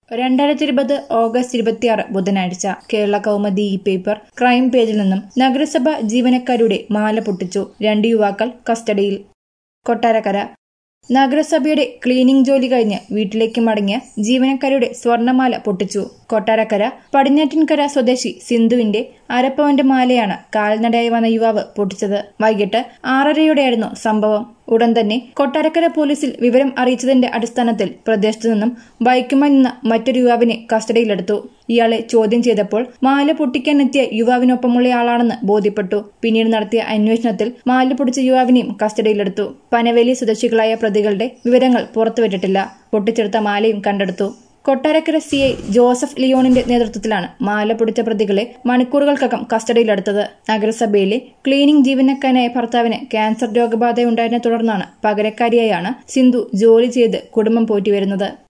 രണ്ടായിരത്തി ഇരുപത് ഓഗസ്റ്റ് ഇരുപത്തിയാറ് ബുധനാഴ്ച Kerala Kaumudi e paper crime പേജിൽ നിന്നും നഗരസഭ ജീവനക്കാരുടെ മാല പൊട്ടിച്ചു രണ്ട് യുവാക്കൾ കസ്റ്റഡിയിൽ കൊട്ടാരക്കര നഗരസഭയുടെ ക്ലീനിംഗ് ജോലി കഴിഞ്ഞ് വീട്ടിലേക്ക് മടങ്ങിയ ജീവനക്കാരുടെ സ്വർണമാല പൊട്ടിച്ചു കൊട്ടാരക്കര പടിഞ്ഞാറ്റിൻകര സ്വദേശി സിന്ധുവിന്റെ അരപ്പവന്റെ മാലയാണ് കാൽനടയായി വന്ന യുവാവ് പൊട്ടിച്ചത് വൈകിട്ട് ആറരയോടെയായിരുന്നു സംഭവം ഉടൻ തന്നെ കൊട്ടാരക്കര പോലീസിൽ വിവരം അറിയിച്ചതിന്റെ അടിസ്ഥാനത്തിൽ പ്രദേശത്തു നിന്നും ബൈക്കുമായി നിന്ന മറ്റൊരു യുവാവിനെ കസ്റ്റഡിയിലെടുത്തു ഇയാളെ ചോദ്യം ചെയ്തപ്പോൾ മാല പൊട്ടിക്കാനെത്തിയ യുവാവിനൊപ്പമുള്ളയാളാണെന്ന് ബോധ്യപ്പെട്ടു പിന്നീട് നടത്തിയ അന്വേഷണത്തിൽ മാല പൊടിച്ച യുവാവിനെയും കസ്റ്റഡിയിലെടുത്തു പനവേലി സ്വദേശികളായ പ്രതികളുടെ വിവരങ്ങൾ പുറത്തുവിട്ടിട്ടില്ല പൊട്ടിച്ചെടുത്ത മാലയും കണ്ടെടുത്തു കൊട്ടാരക്കര സി ഐ ജോസഫ് ലിയോണിന്റെ നേതൃത്വത്തിലാണ് മാല പൊടിച്ച പ്രതികളെ മണിക്കൂറുകൾക്കകം കസ്റ്റഡിയിലെടുത്തത് നഗരസഭയിലെ ക്ലീനിംഗ് ജീവനക്കാരനായ ഭർത്താവിന് ക്യാൻസർ രോഗബാധയുണ്ടായതിനെ തുടർന്നാണ് പകരക്കാരിയായാണ് സിന്ധു ജോലി ചെയ്ത് കുടുംബം പോറ്റിവരുന്നത്